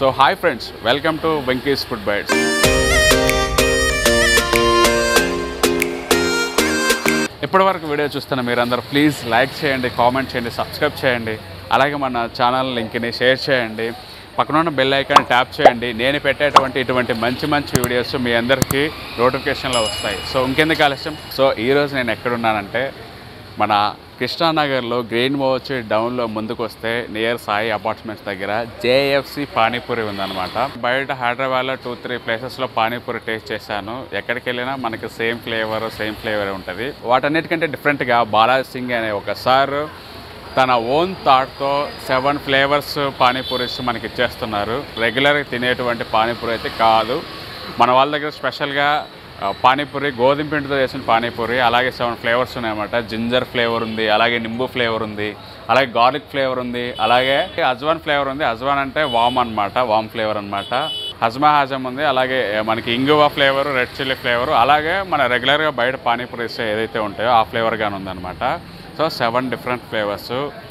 So hi friends welcome to Venky's food bites ఇప్పటివరకు video చూస్తున్న మీరందరూ ప్లీజ్ లైక్ చేయండి కామెంట్ చేయండి సబ్స్క్రైబ్ చేయండి అలాగే మన ఛానల్ లింక్ని షేర్ చేయండి పక్కన ఉన్న బెల్ ఐకాన్ ట్యాప్ చేయండి నేను పెట్టేటువంటి ఇటువంటి మంచి మంచి వీడియోస్ మీ అందరికీ నోటిఫికేషన్లో వస్తాయి సో ఇంకెందుకు ఆలస్యం సో ఈరోజు నేను ఎక్కడున్నానంటే మన కృష్ణానగర్లో గ్రీన్ వాచ్ డౌన్లో ముందుకు వస్తే నియర్ సాయి అపార్ట్మెంట్స్ దగ్గర జేఎఫ్సి పానీపూరి ఉందన్నమాట బయట హైదరాబాద్లో టూ త్రీ ప్లేసెస్లో పానీపూరి టేస్ట్ చేశాను ఎక్కడికి వెళ్ళినా మనకి సేమ్ ఫ్లేవర్ సేమ్ ఫ్లేవర్ ఉంటుంది వాటన్నిటికంటే డిఫరెంట్గా బాలాజీ సింగ్ అనే ఒక సార్ తన ఓన్ థాట్తో సెవెన్ ఫ్లేవర్స్ పానీపూరీస్ మనకి ఇచ్చేస్తున్నారు రెగ్యులర్గా తినేటువంటి పానీపూరి అయితే కాదు మన వాళ్ళ దగ్గర స్పెషల్గా ఆ, పానీపూరి గోధుమ పిండితో చేసిన పానీపూరి అలాగే సెవెన్ ఫ్లేవర్స్ ఉన్నాయన్నమాట జింజర్ ఫ్లేవర్ ఉంది అలాగే నింబు ఫ్లేవర్ ఉంది అలాగే గార్లిక్ ఫ్లేవర్ ఉంది అలాగే అజ్వాన్ ఫ్లేవర్ ఉంది అజ్వాన్ అంటే వామ్ అన్నమాట వామ్ ఫ్లేవర్ అన్నమాట హజ్మా హాజం ఉంది అలాగే మనకి ఇంగువ ఫ్లేవర్ రెడ్ చిల్లీ ఫ్లేవర్ అలాగే మన రెగ్యులర్గా బయట పానీపూరీస్ ఏదైతే ఉంటాయో ఆ ఫ్లేవర్ గానే ఉందన్నమాట సో సెవెన్ డిఫరెంట్ ఫ్లేవర్స్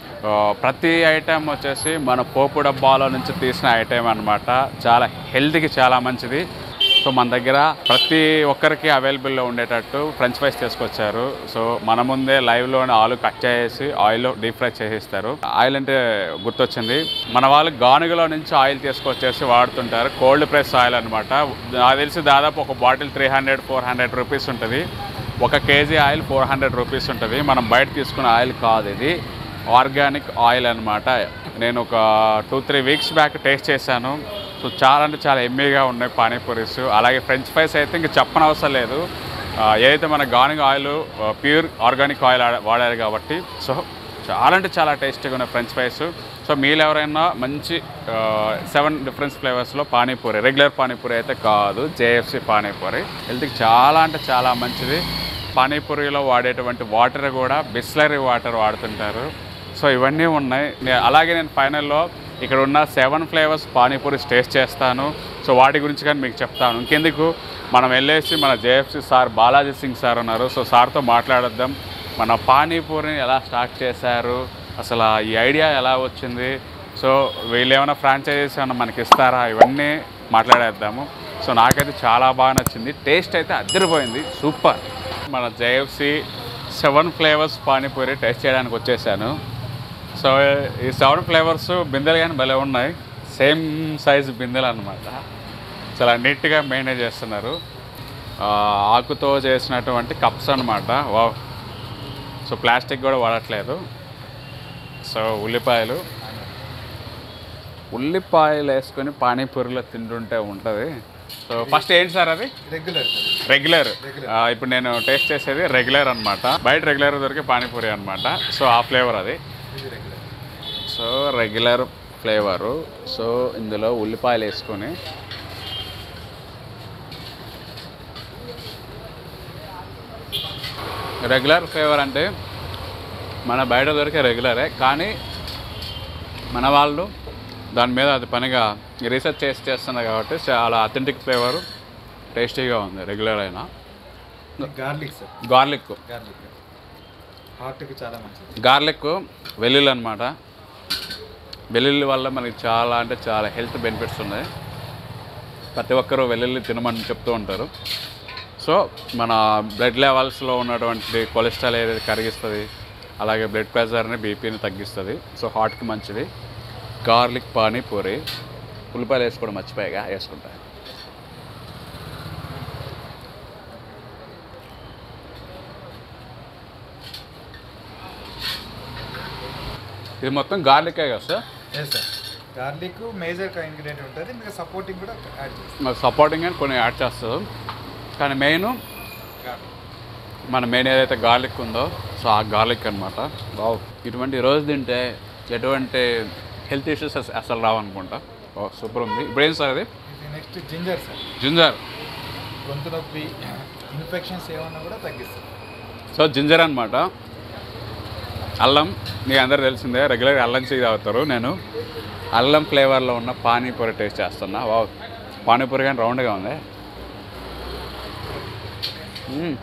ప్రతి ఐటెం వచ్చేసి మన పోపు డబ్బాలో నుంచి తీసిన ఐటెం అన్నమాట చాలా హెల్త్కి చాలా మంచిది సో మన దగ్గర ప్రతి ఒక్కరికి అవైలబుల్లో ఉండేటట్టు ఫ్రెంచ్ ఫ్రైస్ తీసుకొచ్చారు సో మన ముందే లైవ్లోనే ఆలు కట్ చేసి ఆయిల్లో డీప్ ఫ్రై చేసేస్తారు ఆయిల్ అంటే గుర్తొచ్చింది మన వాళ్ళు గానుగలో నుంచి ఆయిల్ తీసుకొచ్చేసి వాడుతుంటారు కోల్డ్ ప్రెస్ ఆయిల్ అనమాట నాకు తెలిసి దాదాపు ఒక bottle three hundred four hundred rupees ఉంటుంది ఒక KG oil four hundred rupees ఉంటుంది మనం బయట తీసుకున్న ఆయిల్ కాదు ఇది ఆర్గానిక్ ఆయిల్ అనమాట నేను ఒక two three weeks back taste చేశాను సో చాలా అంటే చాలా ఎమ్మీగా ఉన్నాయి పానీపూరీస్ అలాగే ఫ్రెంచ్ ఫ్రైస్ అయితే ఇంక చెప్పనవసరం లేదు ఆ, ఏదైతే మన garlic oil pure organic oil ఆడ- వాడారు కాబట్టి సో చాలా అంటే చాలా టేస్టీగా ఉన్నాయి ఫ్రెంచ్ ఫ్రైస్ సో మీరు ఎవరైనా మంచి సెవెన్ డిఫరెన్స్ ఫ్లేవర్స్లో పానీపూరి రెగ్యులర్ పానీపూరి అయితే కాదు జేఎఫ్సి పానీపూరి హెల్త్కి చాలా అంటే చాలా మంచిది పానీపూరిలో వాడేటువంటి వాటర్ కూడా బిస్లరీ వాటర్ వాడుతుంటారు సో ఇవన్నీ ఉన్నాయి నే- అలాగే నేను ఫైనల్లో ఇక్కడ ఉన్న సెవెన్ ఫ్లేవర్స్ పానీపూరి టేస్ట్ చేస్తాను సో వాటి గురించి కానీ మీకు చెప్తాను ఇంకెందుకు మనం వెళ్ళేసి మన JFC sir Balaji Singh sir ఉన్నారు సో సార్తో మాట్లాడొద్దాం మన పానీపూరిని ఎలా స్టార్ట్ చేశారు అసలు ఈ ఐడియా ఎలా వచ్చింది సో వీళ్ళు ఏమైనా ఫ్రాంచైజీస్ ఏమైనా మనకి ఇస్తారా ఇవన్నీ మాట్లాడేద్దాము సో నాకైతే చాలా బాగా నచ్చింది టేస్ట్ అయితే అద్దరిపోయింది సూపర్ మన JFC seven flavours panipuri taste చేయడానికి వచ్చేసాను సో ఈ సెవెన్ ఫ్లేవర్స్ బిందెలు కానీ భలే ఉన్నాయి సేమ్ సైజ్ బిందెలు అనమాట చాలా నీట్గా మెయింటైన్ చేస్తున్నారు ఆ, ఆకుతో చేసినటువంటి కప్స్ అనమాట వా సో ప్లాస్టిక్ కూడా వాడట్లేదు సో ఉల్లిపాయలు ఉల్లిపాయలు వేసుకొని పానీపూరిలో తింటుంటే ఉంటుంది సో ఫస్ట్ ఏంటి సార్ అది రెగ్యులర్ రెగ్యులర్ ఇప్పుడు నేను టేస్ట్ చేసేది రెగ్యులర్ అన్నమాట బయట రెగ్యులర్ దొరికే పానీపూరి అన్నమాట సో ఆ ఫ్లేవర్ అది ఇది regular so regular flavour so ఇందులో ఉల్లిపాయలు వేసుకొని రెగ్యులర్ ఫ్లేవర్ అంటే మన బయట దొరికే రెగ్యులరే కానీ మన వాళ్ళు దాని మీద అది పనిగా రీసెర్చ్ చేసి చేస్తున్నారు కాబట్టి చాలా అథెంటిక్ ఫ్లేవరు టేస్టీగా ఉంది రెగ్యులర్ అయినా గార్లిక్ సార్ గార్లిక్ గార్లిక్ హార్ట్కి చాలా మంచిది గార్లిక్ వెల్లుల్లి అనమాట వెల్లుల్లి వల్ల మనకి చాలా అంటే చాలా హెల్త్ బెనిఫిట్స్ ఉన్నాయి ప్రతి ఒక్కరూ వెల్లుల్లి తినమని చెప్తూ ఉంటారు సో మన బ్లడ్ లెవెల్స్లో ఉన్నటువంటి కొలెస్ట్రాల్ ఏదైతే కరిగిస్తుంది అలాగే బ్లడ్ ప్రెషర్ని బీపీని తగ్గిస్తుంది సో హార్ట్కి మంచిది గార్లిక్ పానీపూరి ఉల్లిపాయలు వేసుకోవడం మర్చిపోయాగా వేసుకుంటా ఇది మొత్తం గార్లికే కదా sir yes sir garlic major ingredient ఉంటుంది మీకు సపోర్టింగ్ కూడా యాడ్ చేస్తాం మరి సపోర్టింగ్ అని కొన్ని యాడ్ చేస్తారు కానీ మెయిన్ గార్లిక్ మన మెయిన్ ఏదైతే గార్లిక్ ఉందో సో ఆ గార్లిక్ అనమాట బావు ఇటువంటి రోజు తింటే ఎటువంటి హెల్త్ ఇష్యూస్ అసలు రావనుకుంటా ఓ సూపర్ ఉంది ఇప్పుడు ఏం సార్ అది ఇది నెక్స్ట్ జింజర్ సార్ జింజర్ గొంతు నొప్పి ఇన్ఫెక్షన్స్ ఏమన్నా కూడా తగ్గిస్తుంది సో జింజర్ అనమాట అల్లం మీకు అందరు తెలిసిందే రెగ్యులర్గా అల్లం టీ తాగుతారు నేను అల్లం ఫ్లేవర్లో ఉన్న పానీపూరి టేస్ట్ చేస్తున్నా వావ్ పానీపూరి కానీ రౌండ్గా ఉంది మ్మ్.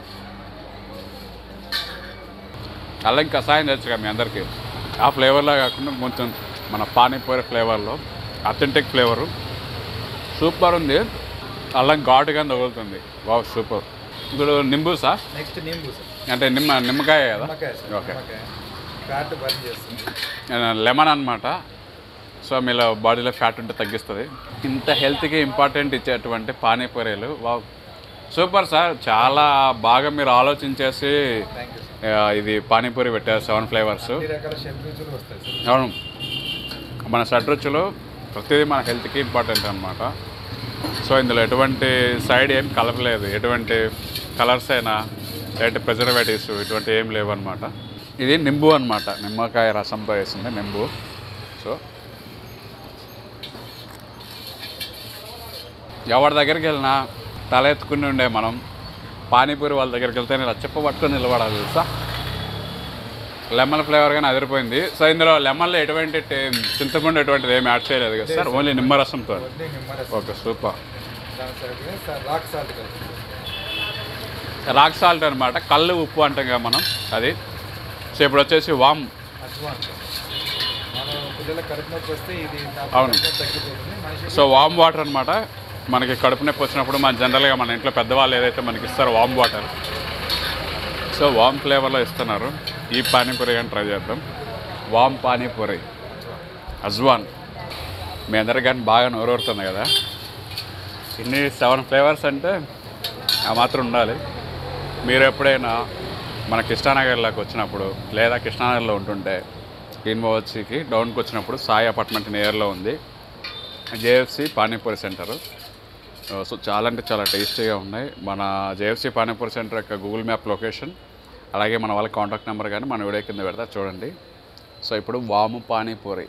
అల్లం కషాయం తెలుసు కదా మీ అందరికీ ఆ ఫ్లేవర్లో కాకుండా కొంచెం మన పానీపూరి ఫ్లేవర్లో అథెంటిక్ ఫ్లేవరు సూపర్ ఉంది అల్లం ఘాటుగా తగులుతుంది వావ్ సూపర్ ఇప్పుడు నింబు సార్ నెక్స్ట్ నింబు సార్ అంటే నిమ్మ నిమ్మకాయ కదా నిమ్మకాయ సార్ ఓకే నిమ్మకాయ ఫ్యాట్ బర్న్ చేస్తుంది లెమన్ అనమాట సో మీలో బాడీలో ఫ్యాట్ ఉంటే తగ్గిస్తుంది ఇంత హెల్త్కి ఇంపార్టెంట్ ఇచ్చేటువంటి పానీపూరీలు వావ్ సూపర్ సార్ చాలా బాగా మీరు ఆలోచించేసి థ్యాంక్ యూ సార్ ఆ, ఇది పానీపూరి పెట్టారు సెవెన్ ఫ్లేవర్స్ అన్ని రకాల షెడ్ రుచులు వస్తాయి సార్ అవును మన షడ్రుచులు ప్రతిదీ మన హెల్త్కి ఇంపార్టెంట్ అనమాట సో ఇందులో ఎటువంటి సైడ్ ఏం కలపలేదు ఎటువంటి కలర్స్ అయినా లేదంటే ప్రిజర్వేటివ్స్ ఇటువంటి ఏం లేవు అనమాట ఇది నింబు అనమాట నిమ్మకాయ రసంతో వేసింది నింబు సో ఎవరి దగ్గరికి వెళ్ళినా తల ఎత్తుకుని ఉండే మనం పానీపూరి వాళ్ళ దగ్గరికి వెళ్తే నేను చెప్ప పట్టుకొని నిలబడాలి తెలుసా లెమన్ ఫ్లేవర్ కానీ అదిరిపోయింది సో ఇందులో లెమన్లో ఎటువంటి టే- చింతపండు ఎటువంటిది ఏమి యాడ్ చేయలేదు కదా సార్ ఓన్లీ నిమ్మరసంతో వడ్డీ నిమ్మరసం ఓకే సూపర్ దాని సైడ్ సార్ రాక్ సాల్ట్ కలుపుతుంది రాక్ సాల్ట్ అనమాట కళ్ళు ఉప్పు అంటాం కదా మనం అది సో ఇప్పుడు వచ్చేసి వామ్ అజ్వాన్ సార్ మనం పిల్లల కడుపు నొప్పి వస్తే ఇది నా అవును. కడుపు నొప్పి తగ్గిపోతుంది మనిషి సో వామ్ వాటర్ అనమాట మనకి కడుపు నొప్పి వచ్చినప్పుడు మన జనరల్గా మన ఇంట్లో పెద్దవాళ్ళు ఏదైతే మనకి ఇస్తారో వామ్ వాటర్ సో వామ్ ఫ్లేవర్లో ఇస్తున్నారు ఈ పానీపూరి కానీ ట్రై చేద్దాం వామ్ పానీపూరి అజ్వాన్ మీ అందరికి కానీ బాగా నోరూరుతుంది కదా ఇన్ని సెవెన్ ఫ్లేవర్స్ అంటే ఆ మాత్రం ఉండాలి మీరు ఎప్పుడైనా మన కృష్ణానగర్లోకి వచ్చినప్పుడు లేదా కృష్ణానగర్లో ఉంటుంటే ఇన్వోవచ్చికి డౌన్కి వచ్చినప్పుడు సాయి అపార్ట్మెంట్ నియర్లో ఉంది జేఎఫ్సి పానీపూరి సెంటరు సో చాలా అంటే చాలా టేస్టీగా ఉన్నాయి మన జేఎఫ్సి పానీపూరి సెంటర్ యొక్క గూగుల్ మ్యాప్ లొకేషన్ అలాగే మన వాళ్ళ కాంటాక్ట్ నెంబర్ కానీ మన వీడియో కింద పెడతా చూడండి సో ఇప్పుడు వాము పానీపూరి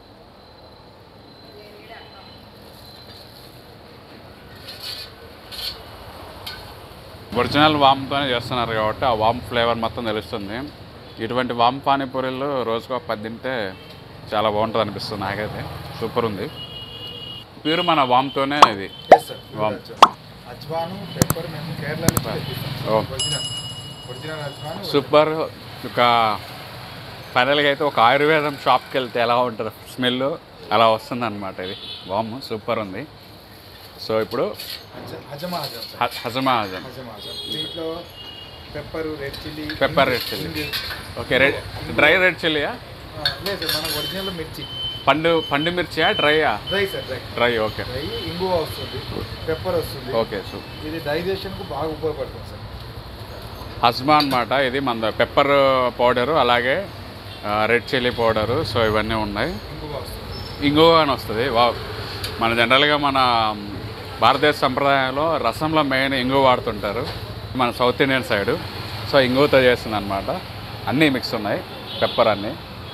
ఒరిజినల్ వామ్తోనే చేస్తున్నారు కాబట్టి ఆ వామ్ ఫ్లేవర్ మొత్తం తెలుస్తుంది ఇటువంటి వామ్ పానీపూరీలు రోజుకు ఒక పది తింటే చాలా బాగుంటుంది అనిపిస్తుంది నాకైతే సూపర్ ఉంది ప్యూర్ మన వామ్తోనే ఇది ఎస్ సార్ వామ్. అజ్వాను పెప్పర్ మేము కేరళ నుంచి తెప్పిస్తాం ఓ. ఒరిజినల్ ఒరిజినల్ అజ్వాను సూపర్ ఒక ఫైనల్గా అయితే ఒక ఆయుర్వేదం షాప్కి వెళ్తే ఎలా ఉంటుంది స్మెల్ అలా వస్తుంది అనమాట ఇది వామ్ సూపర్ ఉంది సో ఇప్పుడు హజ- హజమా హజం సార్ హ- హజమా హజం హజమా హజం దీంట్లో pepper red chilli Pepper, red chilli. Okay red dry red చిల్లీయా లేదు సార్ మన ఒరిజినల్ మిర్చి పండు పండు మిర్చియా డ్రైయా dry sir dry dry okay dry ఇంగువ వస్తుంది పెప్పర్ వస్తుంది ఓకే సో ఇది డైజెషన్కు బాగా ఉపయోగపడుతుంది సార్ హజ్మా అనమాట ఇది మన పెప్పర్ పౌడరు అలాగే రెడ్ చిల్లీ పౌడరు సో ఇవన్నీ ఉన్నాయి ఇంగువ వస్తుంది ఇంగువ అని వస్తుంది వా మన జనరల్గా మన భారతదేశ సంప్రదాయంలో రసంలో మెయిన్ ఇంగువ వాడుతుంటారు మన సౌత్ ఇండియన్ సైడు సో ఇంగువతో చేస్తుంది అనమాట అన్నీ మిక్స్ ఉన్నాయి పెప్పర్ అన్నీ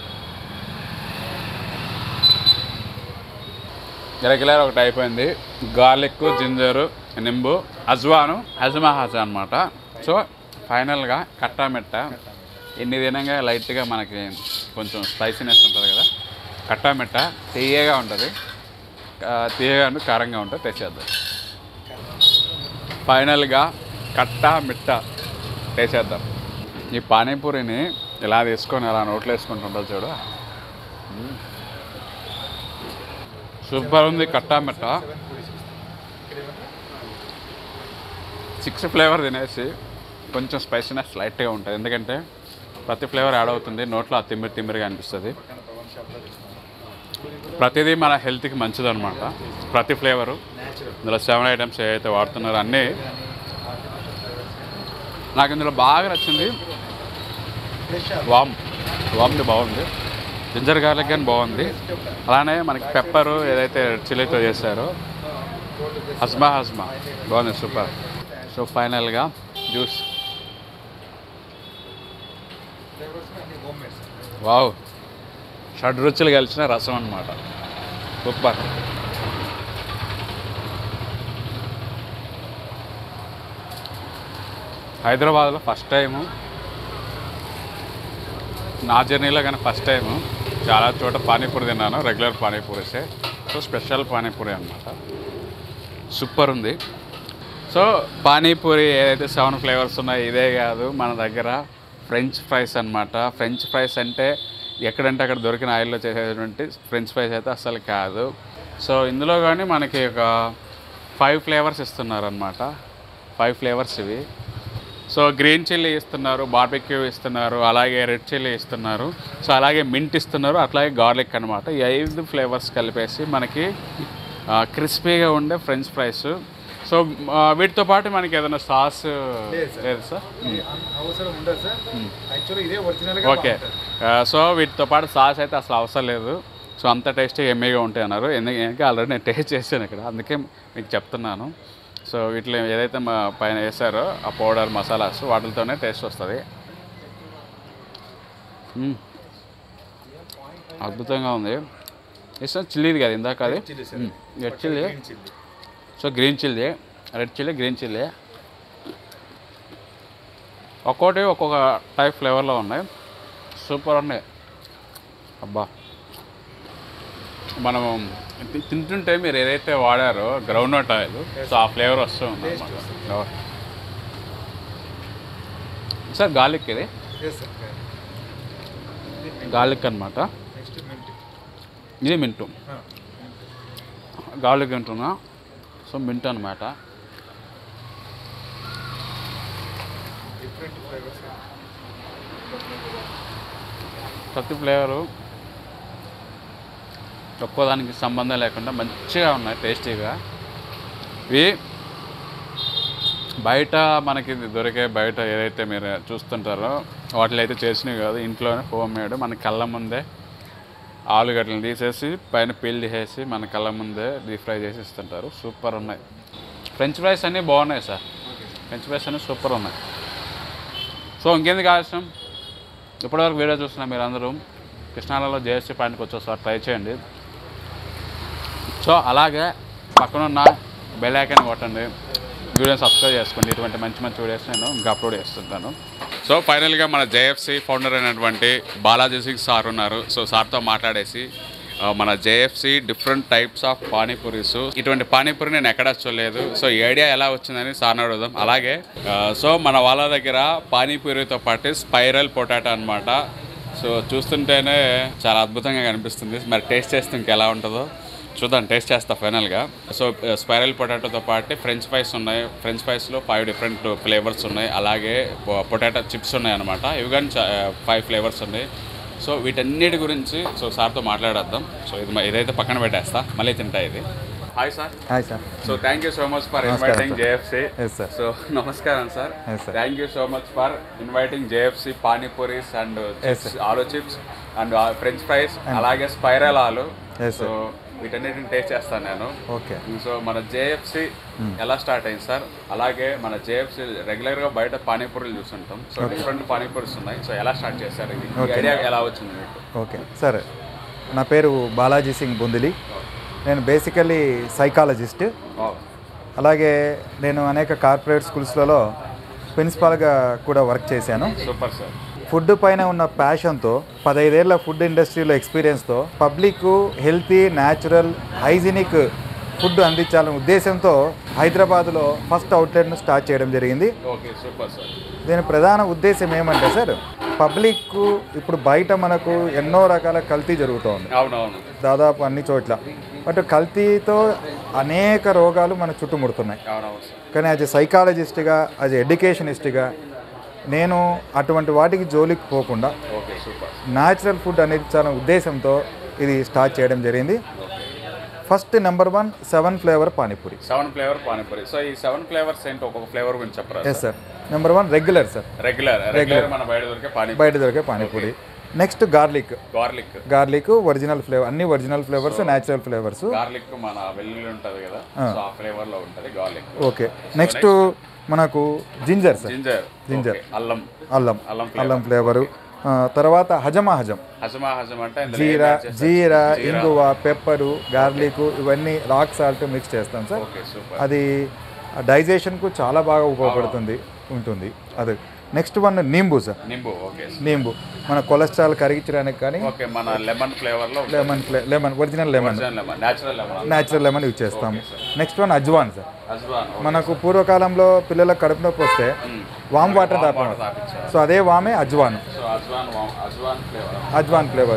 రెగ్యులర్ ఒకటి అయిపోయింది గార్లిక్ జింజరు నింబు అజ్వాను అజ్మా హజా అనమాట సో ఫైనల్గా కట్టా మెట్ట ఎన్ని తినంగా లైట్గా మనకి కొంచెం స్పైసీనెస్ ఉంటుంది కదా కట్టా మెట్ట తీయగా ఉంటుంది ఆ, తీయగా ఉండి కారంగా ఉంటుంది తెచ్చేద్దాం ఫైనల్గా కట్టా మిట్ట వేసేద్దాం ఈ పానీపూరిని ఇలా తీసుకొని అలా నోట్లో వేసుకుంటుంటుంది చూడు మ్మ్. సూపర్ ఉంది కట్టా మిట్ట సెవెన్ పూరీస్ ఇక్కడ ఏమంటారు సిక్స్ ఫ్లేవర్ తినేసి కొంచెం స్పైసీనెస్ లైట్గా ఉంటుంది ఎందుకంటే ప్రతి ఫ్లేవర్ యాడ్ అవుతుంది నోట్లో ఆ తిమ్మిరి తిమ్మిరిగా అనిపిస్తుంది పక్కన పవన్ షాప్లో తీసుకున్నాం ప్రతిదీ మన హెల్త్కి మంచిదన్నమాట ప్రతి ఫ్లేవరు న్యాచురల్ ఇందులో సెవెన్ ఐటమ్స్ ఏవైతే వాడుతున్నారో అన్నీ కానీ ఆర్టిఫిషియల్ ఫ్లేవర్స్ నాకు ఇందులో బాగా నచ్చింది ఫ్రెష్ వామ్ వామ్ది బాగుంది జింజర్ గార్లిక్ కానీ బాగుంది అలానే మనకి పెప్పరు ఏదైతే చిల్లీతో చేశారో హస్మా హస్మా బాగుంది సూపర్ సో ఫైనల్గా జ్యూస్ ఫ్లేవర్స్ అన్ని హోమ్ మేడ్ సార్ వావ్ షడ్ రుచులు కలిసిన రసం అనమాట సూపర్ హైదరాబాద్లో ఫస్ట్ టైము నా జర్నీలో కానీ ఫస్ట్ టైము చాలా చోట పానీపూరి తిన్నాను రెగ్యులర్ పానీపూరిసే సో స్పెషల్ పానీపూరి అనమాట సూపర్ ఉంది సో పానీపూరి ఏదైతే సెవెన్ ఫ్లేవర్స్ ఉన్నాయో ఇదే కాదు మన దగ్గర ఫ్రెంచ్ ఫ్రైస్ అన్నమాట ఫ్రెంచ్ ఫ్రైస్ అంటే ఎక్కడంటే అక్కడ దొరికిన ఆయిల్లో చేసేటువంటి ఫ్రెంచ్ ఫ్రైస్ అయితే అస్సలు కాదు సో ఇందులో కానీ మనకి ఒక ఫైవ్ ఫ్లేవర్స్ ఇస్తున్నారు అనమాట ఫైవ్ ఫ్లేవర్స్ ఇవి సో గ్రీన్ చిల్లీ ఇస్తున్నారు బార్బెక్యూ ఇస్తున్నారు అలాగే రెడ్ చిల్లీ ఇస్తున్నారు సో అలాగే మింట్ ఇస్తున్నారు అట్లాగే గార్లిక్ అనమాట ఈ ఐదు ఫ్లేవర్స్ కలిపేసి మనకి క్రిస్పీగా ఉండే ఫ్రెంచ్ ఫ్రైస్ సో ఆ, వీటితో పాటు మనకి ఏదైనా సాస్ లేదు సార్. లేదు సార్ అవసరం ఉండదు సార్ యాక్చువల్లీ ఇదే ఒరిజినల్గా ఓకే ఆ, సో వీటితో పాటు సాస్ అయితే అసలు అవసరం లేదు సో అంత టేస్టీ ఎమ్మీగా ఉంటాయి అన్నారు ఎందుకంటే ఆల్రెడీ నేను టేస్ట్ చేశాను ఇక్కడ అందుకే మీకు చెప్తున్నాను సో వీటిలో ఏదైతే మా పైన వేసారో ఆ పౌడర్ మసాలాస్ వాటితోనే టేస్ట్ వస్తుంది మ్మ్. అద్భుతంగా ఉంది ఇష్టం చిల్లీది కదా ఇందాక అది chilli sir red chilli green chilli so green chilli red chilli green chilli ఒక్కోటి ఒక్కొక్క టైప్ ఫ్లేవర్లో ఉన్నాయి సూపర్ ఉన్నాయి అబ్బా మనం తి- తింటుంటే మీరు ఏదైతే వాడారో గ్రౌండ్ నట్ ఆయిల్ సో ఆ ఫ్లేవర్ వస్తూ ఉంది అన్నమాట. సార్ గార్లిక్ ఇది ఎస్ సార్ గార్లిక్ అనమాట నెక్స్ట్ మింట్ ఇది మింటు గార్లిక్ వింటున్నా సో మింట్ అనమాట డిఫరెంట్ ఫ్లేవర్స్ ప్రతి ఫ్లేవరు ఒక్కో దానికి సంబంధం లేకుండా మంచిగా ఉన్నాయి టేస్టీగా ఇవి బయట మనకి ఇది దొరికే బయట ఏదైతే మీరు చూస్తుంటారో వాటిలో అయితే చేసినవి కాదు ఇంట్లోనే హోమ్ మేడ్ మన కళ్ళ ముందే ఆలుగడ్డలు తీసేసి పైన పీల్ తీసేసి మన కళ్ళ ముందే డీప్ ఫ్రై చేసి ఇస్తుంటారు సూపర్ ఉన్నాయి ఫ్రెంచ్ ఫ్రైస్ అన్నీ బాగున్నాయి సార్ ఫ్రెంచ్ ఫ్రైస్ అన్నీ సూపర్ ఉన్నాయి సో ఇంకెందుకు ఆలస్యం ఇప్పటివరకు వీడియో చూస్తున్న మీరు అందరూ కృష్ణాలలో జేఎస్సీ పాయింట్కి వచ్చేసారి ట్రై చేయండి సో అలాగే పక్కనున్న బెల్ ఐకాన్ కొట్టండి వీడియోని సబ్స్క్రైబ్ చేసుకోండి ఇటువంటి మంచి మంచి వీడియోస్ నేను ఇంకా అప్లోడ్ చేస్తుంటాను సో ఫైనల్గా మన జేఎఫ్సి ఫౌండర్ అయినటువంటి బాలాజీ సింగ్ సార్ ఉన్నారు సో సార్తో మాట్లాడేసి ఆ, మన JFC different types of panipuris ఇటువంటి పానీపూరి నేను ఎక్కడ చూడలేదు సో ఈ ఐడియా ఎలా వచ్చిందని సార్ని అడుగుదాం అలాగే ఆ, సో మన వాళ్ళ దగ్గర పానీపూరితో పాటు స్పైరల్ పొటాటో అన్నమాట సో చూస్తుంటేనే చాలా అద్భుతంగా కనిపిస్తుంది మరి టేస్ట్ చేస్తే ఇంకెలా ఉంటుందో చూద్దాం టేస్ట్ చేస్తా ఫైనల్గా సో స్పైరల్ పొటాటోతో పాటు ఫ్రెంచ్ ఫ్రైస్ ఉన్నాయి ఫ్రెంచ్ ఫ్రైస్లో ఫైవ్ డిఫరెంట్ ఫ్లేవర్స్ ఉన్నాయి అలాగే పొటాటో చిప్స్ ఉన్నాయి అనమాట ఇవి కానీ ఫైవ్ ఫ్లేవర్స్ ఉన్నాయి సో వీటన్నిటి గురించి సో సార్తో మాట్లాడేద్దాం సో ఇది మ- ఇదైతే పక్కన పెట్టేస్తా మళ్ళీ తింటా ఇది hi sir hi sir so thank you so much for నమస్కారం, inviting sir. JFC Yes, sir. So నమస్కారం sir Yes, sir. Thank you so much for inviting JFC panipuris and Yes, sir. ఆలు చిప్స్ అండ్ ఫ్రెంచ్ ఫ్రైస్ అలాగే spiral ఆలు Yes, so వీటన్నిటిని taste చేస్తాను నేను okay so మన JFC ఎలా స్టార్ట్ అయింది సార్ అలాగే మన జేఎఫ్సి రెగ్యులర్ గా బయట పానీపూరీలు చూస్తుంటాం సో డిఫరెంట్ పానీపూరీస్ ఉన్నాయి సో ఎలా స్టార్ట్ చేశారు ఇది Okay. ఐడియా ఎలా వచ్చింది మీకు ఓకే సార్ నా పేరు బాలాజీ సింగ్ బుందిలి నేను బేసికలీ సైకాలజిస్ట్ అలాగే నేను అనేక కార్పొరేట్ స్కూల్స్లలో ప్రిన్సిపాల్గా కూడా వర్క్ చేశాను సూపర్ సార్ ఫుడ్ పైన ఉన్న ప్యాషన్తో పదైదేళ్ల ఫుడ్ ఇండస్ట్రీలో ఎక్స్పీరియన్స్తో public healthy natural hygienic food అందించాలనే ఉద్దేశంతో హైదరాబాద్లో ఫస్ట్ అవుట్లెట్ను స్టార్ట్ చేయడం జరిగింది ఓకే సూపర్ సార్ దీని ప్రధాన ఉద్దేశం ఏమంటే సార్ పబ్లిక్ ఇప్పుడు బయట మనకు ఎన్నో రకాల కల్తీ జరుగుతోంది అవునవును దాదాపు అన్ని చోట్ల బట్ కల్తీతో అనేక రోగాలు మన చుట్టుముడుతున్నాయి అవునవును సార్ కానీ యాజ్ ఎ సైకాలజిస్ట్గా యాజ్ ఎ ఎడ్యుకేషనిస్ట్గా నేను అటువంటి వాటికి జోలికి పోకుండా ఓకే సూపర్ న్యాచురల్ ఫుడ్ అనేది చాలా ఉద్దేశంతో ఇది స్టార్ట్ చేయడం జరిగింది first number one seven flavour panipuri seven flavour panipuri so ఈ సెవెన్ ఫ్లేవర్స్ ఏంటి ఒక్కొక్క ఫ్లేవర్ గురించి చెప్పరా yes sir number one regular sir regular regular మన బయట దొరికే పానీ బయట దొరికే panipuri next garlic garlic garlic original flavour అన్ని original flavours natural flavours garlic మన వెల్లుల్లి ఉంటది కదా సో ఆ ఫ్లేవర్ లో ఉంటది గార్లిక్ ఓకే నెక్స్ట్ మనకు జింజర్ సార్ జింజర్ Ginger. అల్లం అల్లం అల్లం అల్లం ఫ్లేవరు తర్వాత హజమా హజం హజమా హజం అంటే ఇందులో జీరా ఏం చేస్తారు? జీరా ఇంగువ పెప్పరు గార్లిక్ ఇవన్నీ రాక్ సాల్ట్ మిక్స్ చేస్తాం సార్ ఓకే సూపర్ అది డైజెషన్కు చాలా బాగా ఉపయోగపడుతుంది ఉంటుంది అది నెక్స్ట్ వన్ నింబు సార్ నింబు ఓకే నింబు మన కొలెస్ట్రాల్ కరిగించడానికి కానీ ఓకే మన లెమన్ ఫ్లేవర్ లో లెమన్ ఫ్లే lemon original lemon lemon natural lemon natural lemon use చేస్తాము నెక్స్ట్ వన్ అజ్వాన్ సార్ హజ్వాన్ మనకు పూర్వకాలంలో పిల్లలకు కడుపు నొప్పి వస్తే వామ్ వాటర్ తాపం తాపించారు సో అదే వామే అజ్వాన్ సో హజ్వాన్ హజ్వాన్ ఫ్లేవర్ అజ్వాన్ ఫ్లేవర్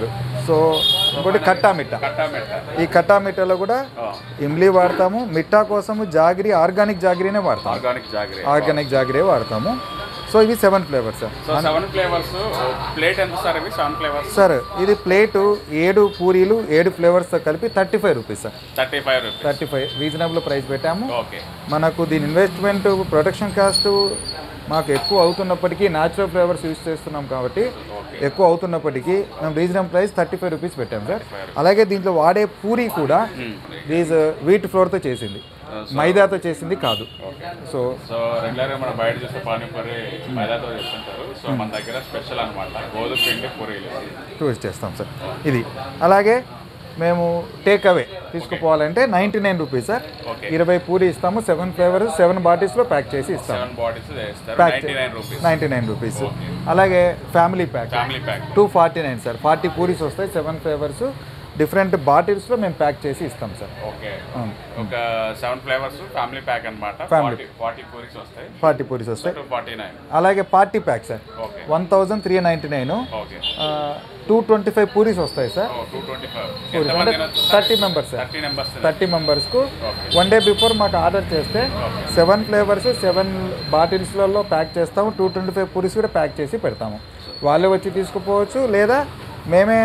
సో ఇంకోటి కట్టా మిట్టా కట్టా మెట్ట ఈ కట్టా మిట్టాలో కూడా ఆ, ఇమ్లీ వాడతాము మిట్టా కోసము జాగిరి ఆర్గానిక్ జాగిరీనే వాడతాం ఆర్గానిక్ జాగ్రీ ఆర్గానిక్ జాగిరే వాడతాము సో ఇవి seven flavours sir so seven flavours plate ఎంత సార్ ఇవి సెవెన్ ఫ్లేవర్స్ సార్ ఇది ప్లేటు ఏడు పూరీలు ఏడు ఫ్లేవర్స్తో కలిపి thirty five rupees sir thirty five rupees thirty five reasonable price పెట్టాము ఓకే మనకు దీని ఇన్వెస్ట్మెంట్ ప్రొడక్షన్ కాస్ట్ మాకు ఎక్కువ అవుతున్నప్పటికీ న్యాచురల్ ఫ్లేవర్స్ యూస్ చేస్తున్నాం కాబట్టి ఎక్కువ అవుతున్నప్పటికీ మేము reasonable price thirty five rupees పెట్టాం సార్ అలాగే దీంట్లో వాడే పూరి కూడా దీస్ వీట్ ఫ్లోర్తో చేసింది మైదాతో చేసింది కాదు సో సో రెగ్యులర్ గా మనం బయట చూస్తే పానీపూరి మైదాతో చేస్తుంటారు సో మన దగ్గర స్పెషల్ అన్నమాట గోధుమ పిండి పూరీలు టూరిస్ట్ చేస్తాం సార్ ఇది అలాగే మేము టేక్ అవే తీసుకుపోవాలంటే ninety nine rupees sir Okay. ఇరవై పూరి ఇస్తాము సెవెన్ ఫ్లేవర్స్ సెవెన్ బాటిల్స్లో ప్యాక్ చేసి ఇస్తాము సెవెన్ బాటిల్స్ చేస్తారు pack ninety nine rupees ninety nine rupees అలాగే family pack family pack two forty nine sir forty puris వస్తాయి సెవెన్ ఫ్లేవర్స్ డిఫరెంట్ బాటిల్స్లో మేము ప్యాక్ చేసి ఇస్తాం సార్ ఓకే ఒక సెవెన్ ఫ్లేవర్స్ ఫ్యామిలీ ప్యాక్ అన్నమాట Family. ఫార్టీ ఫార్టీ పూరీస్ వస్తాయి ఫార్టీ పూరీస్ వస్తాయి టూ ఫార్టీ నైన్ అలాగే party pack sir okay one thousand three ninety nine okay two twenty five puris వస్తాయి sir two twenty five puris ఎంతమంది అంటే తినొచ్చు thirty members sir thirty numbers thirty మెంబర్స్కు one day before మాకు order చేస్తే seven flavours seven బాటిల్స్లలో pack చేస్తాము two twenty five puris కూడా ప్యాక్ చేసి పెడతాము వాళ్ళే వచ్చి తీసుకుపోవచ్చు లేదా మేమే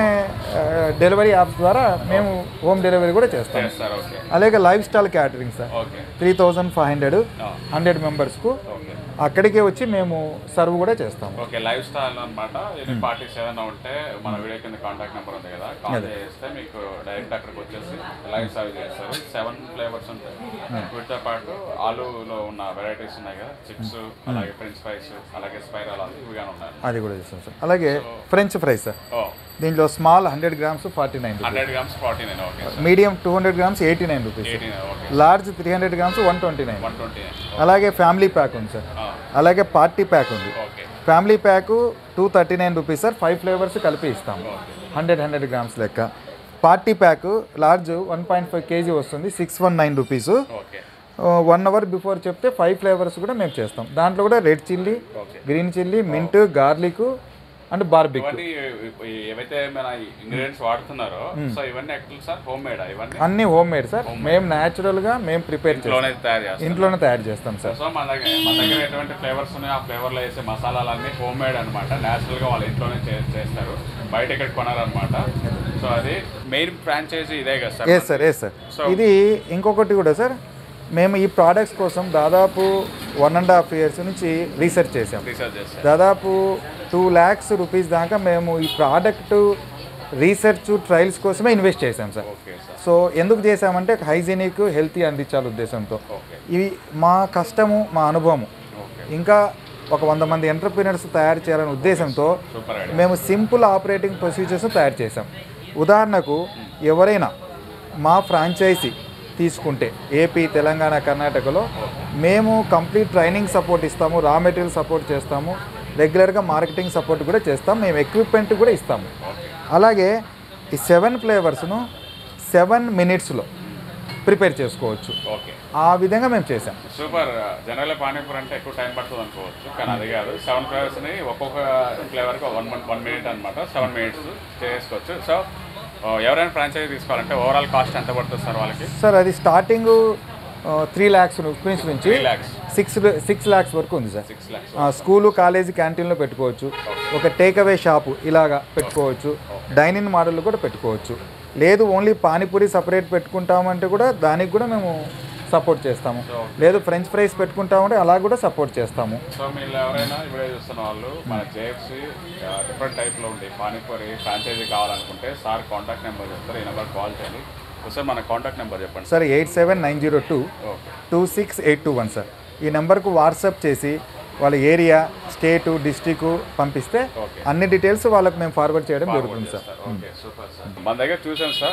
డెలివరీ యాప్స్ ద్వారా మేము హోమ్ డెలివరీ కూడా చేస్తాము చేస్తారు ఓకే అలాగే lifestyle catering sir okay three thousand five hundred hundred మెంబర్స్కు ఓకే అక్కడికే వచ్చి మేము సర్వ్ కూడా చేస్తాము ఓకే లైఫ్ స్టైల్ అనమాట ఎన్ని పార్టీస్ ఏదైనా ఉంటే మన వీడియో కింద కాంటాక్ట్ నెంబర్ ఉంది కదా కాల్ చేస్తే మీకు డైరెక్ట్ అక్కడికి వచ్చేసి లైవ్ సర్వ్ చేస్తారు సెవెన్ ఫ్లేవర్స్ ఉంటాయి వీటితో పాటు ఆలూలో ఉన్న వెరైటీస్ ఉన్నాయి కదా చిప్స్ అలాగే ఫ్రెంచ్ ఫ్రైస్ అలాగే స్పైరల్ ఇవి కానీ ఉన్నాయి అది కూడా చేస్తాం సార్ అలాగే ఫ్రెంచ్ ఫ్రైస్ సార్ ఓ దీంట్లో small hundred grams forty nine rupees hundred grams forty nine okay medium two hundred grams eighty nine rupees eighteen okay large three hundred grams one twenty nine one twenty nine అలాగే family pack ఉంది sir అలాగే party pack ఉంది okay family pack two thirty nine rupees sir five flavours కలిపి ఇస్తాం hundred hundred grams లెక్క party pack large one point five KG వస్తుంది six one nine rupees okay one hour before చెప్తే five flavours కూడా మేము చేస్తాం దాంట్లో కూడా red chilli green chilli mint garlic and barbecue ఇవన్నీ ఈ- ఏవైతే మన ఇంగ్రీడియంట్స్ వాడుతున్నారో సో ఇవన్నీ ఎట్లా సార్ హోమ్ మేడ్ ఇవన్నీ అన్నీ హోమ్ మేడ్ సార్ మేము న్యాచురల్గా మేము ప్రిపేర్ చేస్తాం ఇంట్లోనే తయారు చేస్తారు ఇంట్లోనే తయారు చేస్తాం సార్ సో మన దగ్గర మన దగ్గర ఎటువంటి ఫ్లేవర్స్ ఉన్నాయో ఆ ఫ్లేవర్లో వేసే మసాలాలన్నీ హోమ్ మేడ్ అనమాట న్యాచురల్గా వాళ్ళు ఇంట్లోనే చే- చేస్తారు బయట ఇక్కడ కొనారనమాట సో అది మెయిన్ ఫ్రాంచైజీ ఇదే కదా sir yes sir yes sir ఇది ఇంకొకటి కూడా సార్ మేము ఈ ప్రోడక్ట్స్ కోసం దాదాపు వన్ అండ్ హాఫ్ ఇయర్స్ నుంచి రీసెర్చ్ చేసాం రీసెర్చ్ చేస్తారు దాదాపు టూ ల్యాక్స్ రూపీస్ దాకా మేము ఈ ప్రోడక్ట్ రీసెర్చ్ ట్రయల్స్ కోసమే ఇన్వెస్ట్ చేసాం సార్ ఓకే సార్ సో ఎందుకు చేసామంటే హైజీనిక్ హెల్తీ అందించాలి ఉద్దేశంతో ఓకే ఇవి మా కష్టము మా అనుభవము ఓకే ఇంకా ఒక వంద మంది ఎంటర్ప్రీనర్స్ తయారు చేయాలనే ఉద్దేశంతో సూపర్ ఐడియా మేము సింపుల్ ఆపరేటింగ్ ప్రొసీజర్స్ తయారు చేసాం ఉదాహరణకు ఎవరైనా మా ఫ్రాంచైజీ తీసుకుంటే ఏపీ తెలంగాణ కర్ణాటకలో మేము కంప్లీట్ ట్రైనింగ్ సపోర్ట్ ఇస్తాము రా మెటీరియల్ సపోర్ట్ చేస్తాము రెగ్యులర్గా మార్కెటింగ్ సపోర్ట్ కూడా చేస్తాం మేము ఎక్విప్మెంట్ కూడా ఇస్తాము అలాగే ఈ సెవెన్ ఫ్లేవర్స్ను సెవెన్ మినిట్స్లో ప్రిపేర్ చేసుకోవచ్చు ఓకే ఆ విధంగా మేము చేసాం సూపర్ జనరల్ పానీపూరి అంటే ఎక్కువ టైం పడుతుంది అనుకోవచ్చు కానీ అది కాదు సెవెన్ ఫ్లేవర్స్ని ఒక్కొక్క ఫ్లేవర్కి వన్ వన్ మినిట్ అనమాట సెవెన్ మినిట్స్ చేసుకోవచ్చు సో ఎవరైనా ఫ్రాంచైజీ తీసుకోవాలంటే ఓవరాల్ కాస్ట్ ఎంత పడుతుంది సార్ వాళ్ళకి సార్ అది స్టార్టింగ్ త్రీ ల్యాక్స్ రూపీస్ నుంచి three lakhs six six lakhs వరకు ఉంది సార్ సిక్స్ ల్యాక్స్ ఆ, స్కూలు కాలేజీ క్యాంటీన్లో పెట్టుకోవచ్చు ఒక టేక్ అవే షాపు ఇలాగా పెట్టుకోవచ్చు డైనింగ్ మోడల్ కూడా పెట్టుకోవచ్చు లేదు ఓన్లీ పానీపూరి సపరేట్ పెట్టుకుంటామంటే కూడా దానికి కూడా మేము సపోర్ట్ చేస్తాము లేదు ఫ్రెంచ్ ఫ్రైస్ పెట్టుకుంటామంటే అలా కూడా సపోర్ట్ చేస్తాము సో మీరు ఎవరైనా ఇప్పుడే చూస్తున్న వాళ్ళు మన జేఎఫ్సి డిఫరెంట్ టైప్లో ఉండే పానీపూరి ఫ్రాంచైజీ కావాలనుకుంటే సార్ కాంటాక్ట్ నెంబర్ చెప్తారు ఈ నెంబర్ కాల్ చేయండి సార్ మన కాంటాక్ట్ నెంబర్ చెప్పండి sir eight seven nine zero two okay two six eight two one sir ఈ నెంబర్కు వాట్సాప్ చేసి వాళ్ళ ఏరియా స్టేటు డిస్టిక్ పంపిస్తే Okay. అన్ని డీటెయిల్స్ వాళ్ళకి మేము ఫార్వర్డ్ చేయడం జరుగుతుంది సార్ ఓకే సూపర్ సార్ మన దగ్గర చూసాం సార్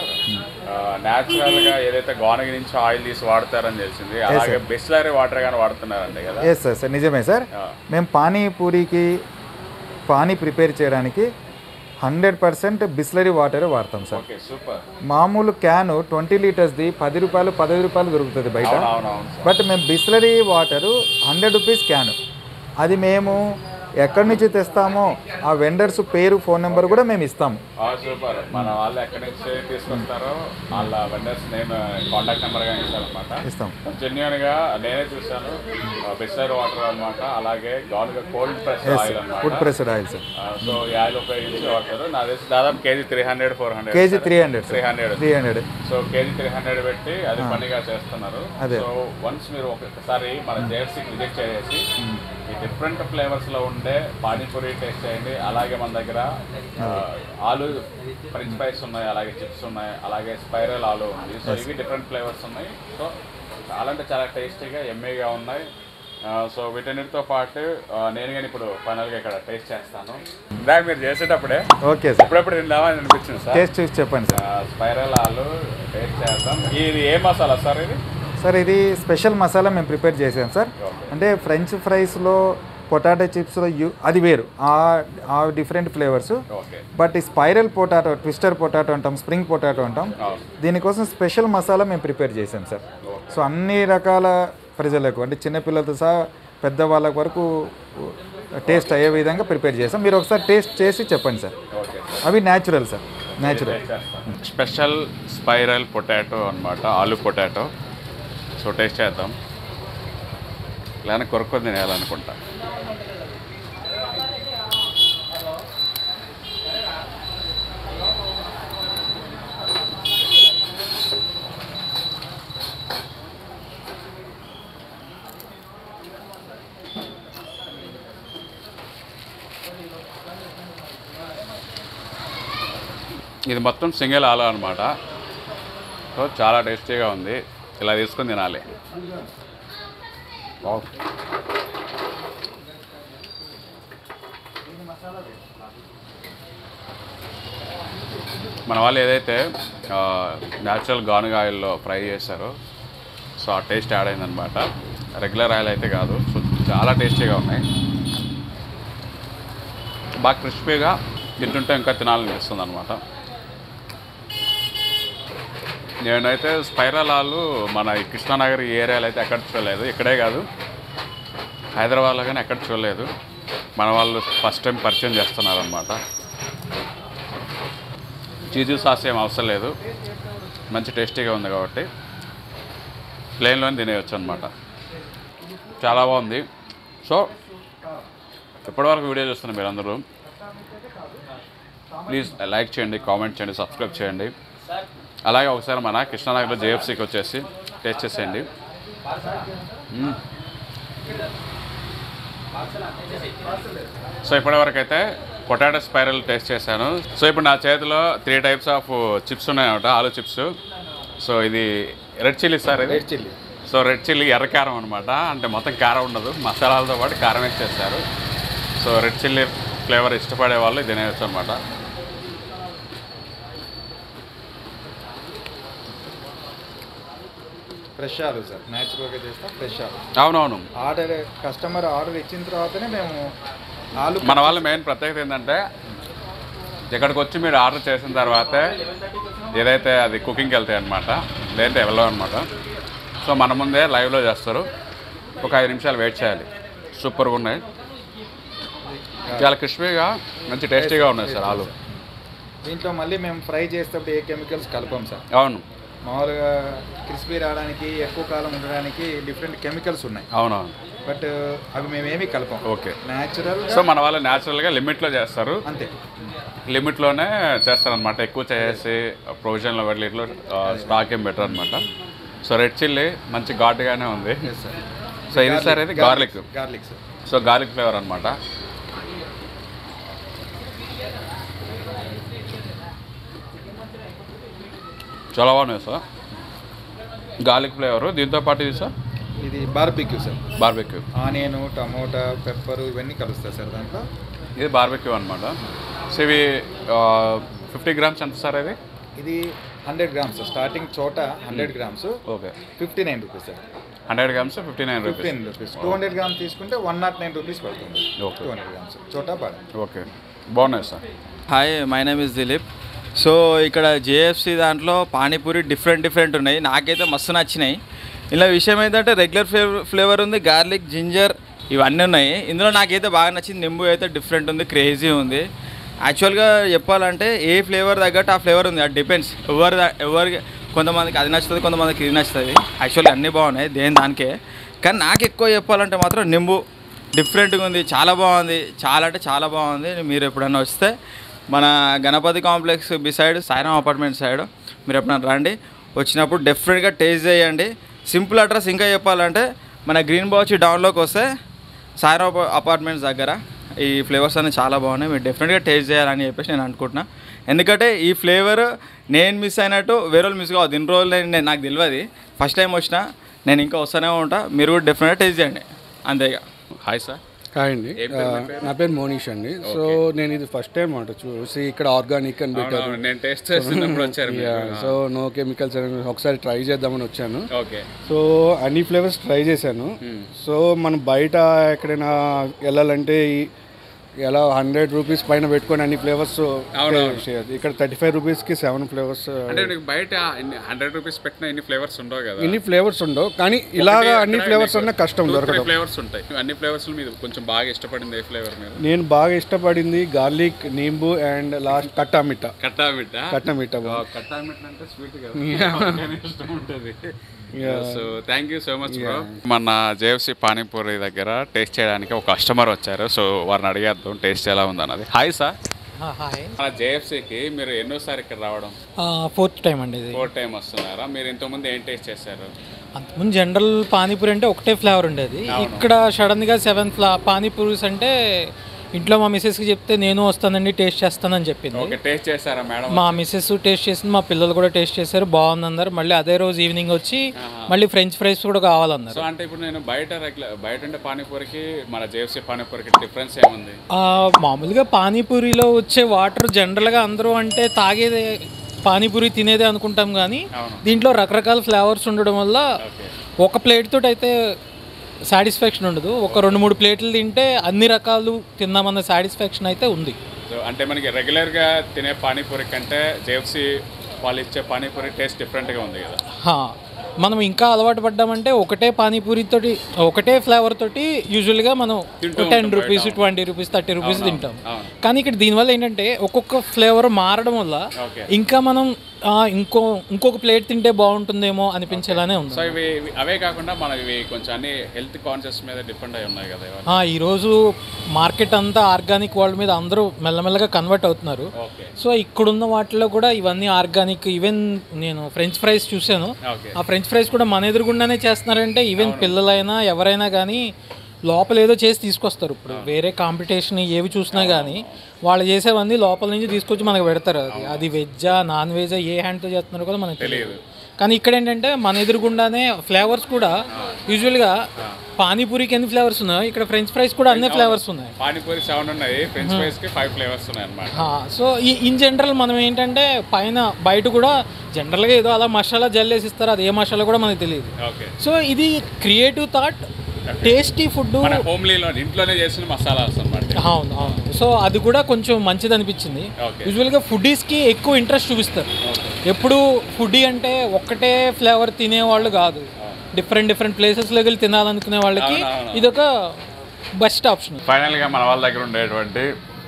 న్యాచురల్ గా ఏదైతే గోనగి నుంచి ఆయిల్ తీసి వాడతారని తెలిసింది అలాగే బిస్లరీ వాటర్ గానీ వాడుతున్నారండి కదా ఎస్ సార్ సార్ నిజమే సార్ Yeah. మేము పానీపూరికి పానీ ప్రిపేర్ చేయడానికి హండ్రెడ్ పర్సెంట్ బిస్లరీ వాటర్ వాడతాం సార్ ఓకే సూపర్ మామూలు క్యాను ట్వంటీ లీటర్స్ది పది రూపాయలు పదహైదు రూపాయలు దొరుకుతుంది బయట అవునవును సార్ బట్ మేము Bisleri water hundred rupees can అది మేము ఎక్కడి నుంచి తెస్తామో ఆ వెండర్స్ పేరు ఫోన్ నెంబర్ కూడా మేము ఇస్తాము సూపర్ మన వాళ్ళు ఎక్కడి నుంచి తీసుకొస్తారో వాళ్ళ వెండర్స్ నేమ్ కాంటాక్ట్ నెంబర్గా ఇస్తారనమాట ఇస్తాం జెన్యున్ గా నేనే చూశాను బిస్లర్ వాటర్ అన్నమాట అలాగే గానుగా కోల్డ్ ప్రెస్ ఆయిల్ ఫుడ్ అనమాట ప్రెస్డ్ ఆయిల్ సార్ సో ఈ ఆయిల్ ఉపయోగించి వాడతారు నా తెలిసి దాదాపు KG three hundred four hundred KG three hundred three hundred three hundred so KG three hundred పెట్టి అది పనిగా చేస్తున్నారు అదే. సో వన్స్ మీరు ఒకసారి మన జేఎఫ్సీకి విజిట్ చేసి ఈ డిఫరెంట్ ఫ్లేవర్స్ లో ఉండే పానీపూరి టేస్ట్ చేయండి అలాగే మన దగ్గర ఆ, ఆలు ఫ్రెంచ్ ఫ్రైస్ ఉన్నాయి అలాగే చిప్స్ ఉన్నాయి అలాగే స్పైరల్ ఆలు ఉంది సో ఇవి డిఫరెంట్ ఫ్లేవర్స్ ఉన్నాయి సో చాలా అంటే చాలా టేస్టీగా ఎమ్మీగా ఉన్నాయి ఆ, సో వీటన్నిటితో పాటు ఆ, నేను కానీ ఇప్పుడు ఫైనల్గా ఇక్కడ టేస్ట్ చేస్తాను ఇందాక మీరు చేసేటప్పుడే ఓకే సార్ ఎప్పుడెప్పుడు తిందామని అనిపించింది సార్ టేస్ట్ చూసి చెప్పండి సార్ స్పైరల్ ఆలు టేస్ట్ చేద్దాం ఇది ఏ మసాలా సార్ ఇది సార్ ఇది స్పెషల్ మసాలా మేము ప్రిపేర్ చేసాం సార్ ఓకే. అంటే ఫ్రెంచ్ ఫ్రైస్లో పొటాటో చిప్స్లో యూ అది వేరు ఆ ఆ డిఫరెంట్ ఫ్లేవర్స్ ఓకే బట్ ఈ స్పైరల్ పొటాటో ట్విస్టర్ పొటాటో అంటాం స్ప్రింగ్ పొటాటో అంటాం అవును దీనికోసం స్పెషల్ మసాలా మేము ప్రిపేర్ చేసాం సార్ సో అన్ని రకాల ప్రజలకు అంటే చిన్నపిల్లలతో సహా పెద్దవాళ్ళ వరకు టేస్ట్ అయ్యే విధంగా ప్రిపేర్ చేసాం మీరు ఒకసారి టేస్ట్ చేసి చెప్పండి సార్ ఓకే అవి natural sir natural special spiral potato అన్నమాట ఆలు పొటాటో సో టేస్ట్ చేద్దాం ఇలానే కొరుక్కొని తినేయాలనుకుంటా ఇది మొత్తం సింగిల్ ఆలు అనమాట సో చాలా టేస్టీగా ఉంది ఇలా తీసుకొని తినాలి వావ్. మన వాళ్ళు ఏదైతే న్యాచురల్ గానుగా ఆయిల్లో ఫ్రై చేశారో సో ఆ టేస్ట్ యాడ్ అయిందనమాట రెగ్యులర్ ఆయిల్ అయితే కాదు సో చాలా టేస్టీగా ఉన్నాయి బాగా క్రిస్పీగా తింటుంటే ఇంకా తినాలనిపిస్తుంది అనమాట నేనైతే స్పైరల్ ఆలు మన ఈ కృష్ణానగర్ ఈ ఏరియాలో అయితే ఎక్కడ చూడలేదు ఇక్కడే కాదు హైదరాబాద్లో కానీ ఎక్కడ చూడలేదు మన వాళ్ళు ఫస్ట్ టైం పరిచయం చేస్తున్నారు అనమాట చీజు సాస్ ఏం అవసరం లేదు మంచి టేస్టీగా ఉంది కాబట్టి ప్లేన్లోనే తినేయచ్చు అనమాట చాలా బాగుంది సో ఇప్పటివరకు వీడియో చూస్తున్న మీరందరూ ప్లీజ్ లైక్ చేయండి కామెంట్ చేయండి సబ్స్క్రైబ్ చేయండి అలాగే ఒకసారి మన కృష్ణానగర్లో జేఎఫ్సీకి వచ్చేసి టేస్ట్ చేసేయండి మ్మ్. సో ఇప్పటివరకు అయితే పొటాటో స్పైరల్ టేస్ట్ చేశాను సో ఇప్పుడు నా చేతిలో త్రీ టైప్స్ ఆఫ్ చిప్స్ ఉన్నాయన్నమాట ఆలు చిప్స్ సో ఇది రెడ్ చిల్లీ సార్ ఇది red chilli so red chilli ఎర్ర కారం అనమాట అంటే మొత్తం కారం ఉండదు మసాలాలతో పాటు కారం వేసేస్తారు సో రెడ్ చిల్లీ ఫ్లేవర్ ఇష్టపడే వాళ్ళు ఇది తినేయచ్చు అనమాట ఫ్రెష్ ఆలు సార్ న్యాచురల్గా చేస్తాం ఫ్రెష్ ఆలు అవునవును ఆర్డర్ కస్టమర్ ఆర్డర్ ఇచ్చిన తర్వాతనే మేము ఆలు మన వాళ్ళ మెయిన్ ప్రత్యేకత ఏంటంటే ఇక్కడికి వచ్చి మీరు ఆర్డర్ చేసిన తర్వాతే ఏదైతే అది కుకింగ్కి వెళ్తాయి అనమాట లేదంటే వెళ్ళవు అనమాట సో మన ముందే లైవ్లో చేస్తారు ఒక ఐదు నిమిషాలు వెయిట్ చేయాలి సూపర్గా ఉన్నాయి చాలా క్రిస్పీగా మంచి టేస్టీగా ఉన్నాయి సార్ ఆలు దీంట్లో మళ్ళీ మేము ఫ్రై చేసేటప్పుడు ఏ కెమికల్స్ కలపం సార్ అవును మామూలుగా క్రిస్పీ రావడానికి ఎక్కువ కాలం ఉండడానికి డిఫరెంట్ కెమికల్స్ ఉన్నాయి అవునవును బట్ అవి మేము ఏమీ కలపం ఓకే న్యాచురల్ సో మన వాళ్ళు న్యాచురల్గా లిమిట్లో చేస్తారు అంతే లిమిట్లోనే చేస్తారనమాట ఎక్కువ చేసి ప్రొవిజన్లో వెళ్ళి ఇట్లా స్టాక్ ఏం బెటర్ అనమాట సో రెడ్ చిల్లీ మంచి ఘాటుగానే ఉంది ఎస్ సార్ సో ఇది సార్ ఇది garlic garlic sir so garlic flavour అనమాట చాలా బాగున్నాయి సార్ గార్లిక్ ఫ్లేవర్ దీంతో పాటు ఇది సార్ ఇది barbecue sir barbecue onion tomato pepper ఇవన్నీ కలుస్తాయి సార్ దాంట్లో ఇది బార్బెక్యూ అనమాట సో ఇవి ఫిఫ్టీ గ్రామ్స్ ఎంత సార్ ఇది ఇది హండ్రెడ్ గ్రామ్స్ స్టార్టింగ్ చోట hundred grams okay fifty nine rupees sir hundred grams fifty nine rupees fifteen rupees two hundred grams తీసుకుంటే వన్ నాట్ నైన్ రూపీస్ పడుతుంది Okay. టూ హండ్రెడ్ గ్రామ్స్ చోటా బాగా okay బాగున్నాయి sir hi my name is Dilip so ఇక్కడ JFC దాంట్లో panipuri different different ఉన్నాయి నాకైతే మస్తు నచ్చినాయి ఇలా విషయం ఏంటంటే రెగ్యులర్ ఫ్లేవర్ ఫ్లేవర్ ఉంది గార్లిక్ జింజర్ ఇవన్నీ ఉన్నాయి ఇందులో నాకైతే బాగా నచ్చింది నింబు అయితే డిఫరెంట్ ఉంది క్రేజీ ఉంది యాక్చువల్గా చెప్పాలంటే ఏ ఫ్లేవర్ తగ్గట్టు ఆ ఫ్లేవర్ ఉంది అది డిపెండ్స్ ఎవరి ఎవరికి కొంతమందికి అది నచ్చుతుంది కొంతమందికి ఇది నచ్చుతుంది యాక్చువల్గా అన్నీ బాగున్నాయి దేని దానికే కానీ నాకు ఎక్కువ చెప్పాలంటే మాత్రం నింబు డిఫరెంట్గా ఉంది చాలా బాగుంది చాలా అంటే చాలా బాగుంది మీరు ఎప్పుడైనా వస్తే మన Ganapathi complex beside Sairam apartment side మీరు ఎప్పుడైనా రండి వచ్చినప్పుడు డెఫినెట్గా టేస్ట్ చేయండి సింపుల్ అడ్రస్ ఇంకా చెప్పాలంటే మన గ్రీన్ బాచ్ డౌన్లోకి వస్తే సాయిరామ్ అపా- అపార్ట్మెంట్స్ దగ్గర ఈ ఫ్లేవర్స్ అన్నీ చాలా బాగున్నాయి మీరు డెఫినెట్గా టేస్ట్ చేయాలని చెప్పేసి నేను అనుకుంటున్నా ఎందుకంటే ఈ ఫ్లేవర్ నేను మిస్ అయినట్టు వేరే వాళ్ళు మిస్ కావద్దు ఇన్ని రోజులు నేను నాకు తెలియదు ఫస్ట్ టైం వచ్చినా నేను ఇంకా వస్తూనే ఉంటా మీరు కూడా డెఫినెట్గా టేస్ట్ చేయండి అంతేగా హాయ్ సార్ హాయ్ అండి ఏం పేరు మీ ఆ, పేరు? నా పేరు మోనీష్ అండి సో నేను ఇది ఫస్ట్ టైం అంట చూసి ఇక్కడ ఆర్గానిక్ అని పెట్టారు అవునవును, నేను టేస్ట్ చేస్తున్నప్పుడు వచ్చారు మీరు. సో నో కెమికల్స్ అని ఒకసారి ట్రై చేద్దామని వచ్చాను ఓకే సో అన్ని ఫ్లేవర్స్ ట్రై చేశాను సో మనం బయట ఎక్కడైనా వెళ్ళాలంటే ఈ- ఎలా హండ్రెడ్ రూపీస్ పైన పెట్టుకొని అన్ని ఫ్లేవర్స్ ఇక్కడ థర్టీ ఫైవ్ రూపీస్కి సెవెన్ ఫ్లేవర్స్ అంటే నీకు బయట హండ్రెడ్ రూపీస్ పెట్టిన ఎన్ని ఫ్లేవర్స్ ఉండవు కదా ఇన్ని ఫ్లేవర్స్ ఉండవు కానీ ఇలాగా అన్ని ఫ్లేవర్స్ అన్న కష్టం దొరకదు ఫ్లేవర్స్ ఉంటాయి అన్ని ఫ్లేవర్స్ మీద కొంచెం బాగా ఇష్టపడింది ఏ ఫ్లేవర్ మీరు నేను బాగా ఇష్టపడింది గార్లిక్ నీంబు అండ్ లాస్ట్ కట్టా మిట్టా కట్టా మిట్టా కట్టా మిట్టా కట్టా మిట్టా అంటే స్వీట్ కదా ఇష్టం ఉంటుంది so thank you so much bro మన జేఎఫ్సి పానీపూరి దగ్గర టేస్ట్ చేయడానికి ఒక కస్టమర్ వచ్చారు సో వారిని అడిగేద్దాం టేస్ట్ ఎలా ఉంది అన్నది హాయ్ సార్ హాయ్ మన జేఎఫ్సికి మీరు ఎన్నోసారి ఇక్కడ రావడం ఫోర్త్ టైం అండి ఇది ఫోర్ టైం వస్తున్నారా మీరు ఇంతకుముందు ఏం టేస్ట్ చేశారు అంతకుముందు జనరల్ పానీపూరి అంటే ఒకటే ఫ్లేవర్ ఉండేది ఇక్కడ సడన్గా సెవెన్ ఫ్లా పానీపూరీస్ అంటే ఇంట్లో మా మిస్సెస్కి చెప్తే నేను వస్తానండి టేస్ట్ చేస్తానని చెప్పింది ఓకే టేస్ట్ చేశారా మేడం మా మిస్సెస్ టేస్ట్ చేసింది మా పిల్లలు కూడా టేస్ట్ చేశారు బాగుందన్నారు మళ్ళీ అదే రోజు ఈవినింగ్ వచ్చి మళ్ళీ ఫ్రెంచ్ ఫ్రైస్ కూడా కావాలన్నారు సో అంటే ఇప్పుడు నేను బయట రెగ్యులర్ బయట ఉండే పానీపూరికి మన జేఎఫ్సి పానీపూరికి డిఫరెన్స్ ఏముంది ఆ, మామూలుగా పానీపూరిలో వచ్చే వాటర్ జనరల్గా అందరూ అంటే తాగేదే పానీపూరి తినేదే అనుకుంటాం కానీ దీంట్లో రకరకాల ఫ్లేవర్స్ ఉండడం వల్ల ఒక ప్లేట్ తోటి అయితే సాటిస్ఫాక్షన్ ఉండదు ఒక రెండు మూడు ప్లేట్లు తింటే అన్ని రకాలు తిన్నామన్న సాటిస్ఫాక్షన్ అయితే ఉంది సో అంటే మనకి రెగ్యులర్గా తినే పానీపూరి కంటే జేఎఫ్సి వాళ్ళు ఇచ్చే పానీపూరి టేస్ట్ డిఫరెంట్గా ఉంది కదా హా, మనం ఇంకా అలవాటు పడ్డామంటే ఒకటే పానీపూరి తోటి ఒకటే ఫ్లేవర్ తోటి యూజువల్గా మనం తింటూ టెన్ ఉంటాం రూపీస్ బయట. ట్వంటీ రూపీస్ థర్టీ రూపీస్ తింటాం అవును. కానీ ఇక్కడ దీనివల్ల ఏంటంటే ఒక్కొక్క ఫ్లేవర్ మారడం వల్ల ఓకే. ఇంకా మనం ఆ, ఇంకో ఇంకొక ప్లేట్ తింటే బాగుంటుందేమో అనిపించేలానే ఉంది సో ఇవి ఇవి- అవే కాకుండా మన ఇవి కొంచెం అన్ని హెల్త్ కాన్షియస్ మీద డిపెండ్ అయి ఉన్నాయి కదా ఇవన్నీ. ఆ, ఈరోజు మార్కెట్ అంతా ఆర్గానిక్ వరల్డ్ మీద అందరూ మెల్లమెల్లగా కన్వర్ట్ అవుతున్నారు ఓకే సో ఇక్కడున్న వాటిలో కూడా ఇవన్నీ ఆర్గానిక్ ఈవెన్ నేను ఫ్రెంచ్ ఫ్రైస్ చూశాను ఓకే ఆ ఫ్రెంచ్ ఫ్రైస్ కూడా మన ఎదురుగుండానే చేస్తున్నారంటే ఈవెన్ పిల్లలైనా ఎవరైనా కానీ లోపల ఏదో చేసి తీసుకొస్తారు ఇప్పుడు వేరే కాంపిటీషన్ ఏవి చూసినా కానీ వాళ్ళు చేసేవన్నీ లోపల నుంచి తీసుకొచ్చి మనకు పెడతారు అది అది వెజ్జా నాన్ వెజ్జా ఏ హ్యాండ్తో చేస్తున్నారో కూడా మనకు తెలియదు కానీ ఇక్కడ ఏంటంటే మన ఎదురుగుండానే ఫ్లేవర్స్ కూడా యూజువల్గా పానీపూరికి ఎన్ని ఫ్లేవర్స్ ఉన్నాయో ఇక్కడ ఫ్రెంచ్ ఫ్రైస్ కూడా అన్ని ఫ్లేవర్స్ ఉన్నాయి పానీపూరి సెవెన్ ఉన్నాయి ఫ్రెంచ్ ఫ్రైస్ కి ఫైవ్ ఫ్లేవర్స్ ఉన్నాయి అనమాట ఆ, సో ఈ ఇన్ జనరల్ మనం ఏంటంటే పైన బయట కూడా జనరల్గా ఏదో అలా మసాలా జల్లేసి ఇస్తారు అది ఏ మసాలా కూడా మనకు తెలియదు ఓకే సో ఇది క్రియేటివ్ థాట్ టేస్టీ ఫుడ్ మన హోమ్లీలో ఇంట్లోనే చేసిన మసాలాస్ అనమాట అవును అవును సో అది కూడా కొంచెం మంచిది అనిపించింది Okay. యూజువల్గా ఫుడీస్కి ఎక్కువ ఇంట్రెస్ట్ చూపిస్తారు ఎప్పుడు ఫుడీ అంటే ఒక్కటే ఫ్లేవర్ తినేవాళ్ళు కాదు డిఫరెంట్ డిఫరెంట్ ప్లేసెస్లోకి వెళ్ళి తినాలనుకునే వాళ్ళకి ఇదొక బెస్ట్ ఆప్షన్ ఫైనల్గా మన వాళ్ళ దగ్గర ఉండేటువంటి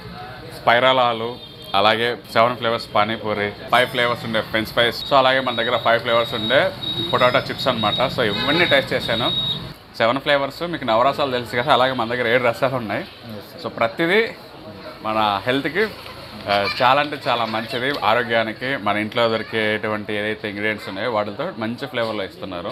స్పైరాలాలు అలాగే seven flavours panipuri five flavours ఉండే ఫ్రెంచ్ ఫ్రైస్ సో అలాగే మన దగ్గర ఫైవ్ ఫ్లేవర్స్ ఉండే పొటాటో చిప్స్ అనమాట సో ఇవన్నీ టేస్ట్ చేశాను సెవెన్ ఫ్లేవర్స్ మీకు నవరసాలు తెలుసు కదా అలాగే మన దగ్గర ఏడు రసాలు ఉన్నాయి సో ప్రతిదీ మన హెల్త్కి ఆ, చాలా అంటే చాలా మంచిది ఆరోగ్యానికి మన ఇంట్లో దొరికేటువంటి ఏదైతే ఇంగ్రీడియంట్స్ ఉన్నాయో వాటితో మంచి ఫ్లేవర్లో ఇస్తున్నారు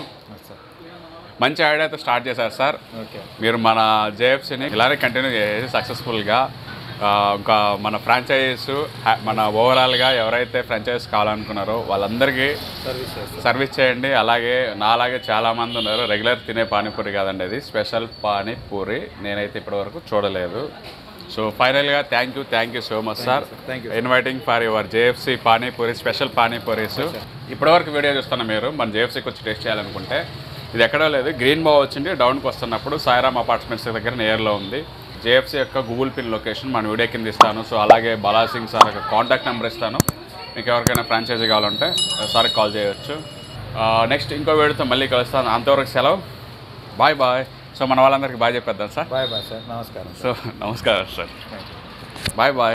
మంచి ఐడియాతో స్టార్ట్ చేశారు సార్ మీరు మన జేఎఫ్సీని ఇలానే కంటిన్యూ చేసి సక్సెస్ఫుల్గా ఇంకా మన ఫ్రాంచైజీస్ మన ఓవరాల్గా ఎవరైతే ఫ్రాంచైజ్ కావాలనుకున్నారో వాళ్ళందరికీ సర్వీస్ చేయండి అలాగే నాలాగే చాలామంది ఉన్నారు రెగ్యులర్ తినే పానీపూరి కాదండి అది స్పెషల్ పానీపూరి నేనైతే ఇప్పటివరకు చూడలేదు సో ఫైనల్గా thank you thank you so much sir inviting for your JFC panipuri special panipuris ఇప్పటివరకు వీడియో చూస్తున్న మీరు మన జేఎఫ్సీకి వచ్చి టేస్ట్ చేయాలనుకుంటే ఇది ఎక్కడో లేదు గ్రీన్ బావ్ వచ్చింది డౌన్కి వస్తున్నప్పుడు సాయిరామ్ అపార్ట్మెంట్స్ దగ్గర నియర్లో ఉంది జేఎఫ్సీ యొక్క గూగుల్ పిన్ లొకేషన్ మన వీడియో కింద ఇస్తాను సో అలాగే బాలాసింగ్ సార్ యొక్క కాంటాక్ట్ నెంబర్ ఇస్తాను మీకు ఎవరికైనా ఫ్రాంచైజీ కావాలంటే సార్కి కాల్ చేయవచ్చు నెక్స్ట్ ఇంకో వీడియోతో మళ్ళీ కలుస్తాను అంతవరకు సెలవు బాయ్ బాయ్ సో మన వాళ్ళందరికీ బాగా చెప్పేద్దాం సార్ బాయ్ బాయ్ సార్ నమస్కారం సో నమస్కారం సార్ బాయ్ బాయ్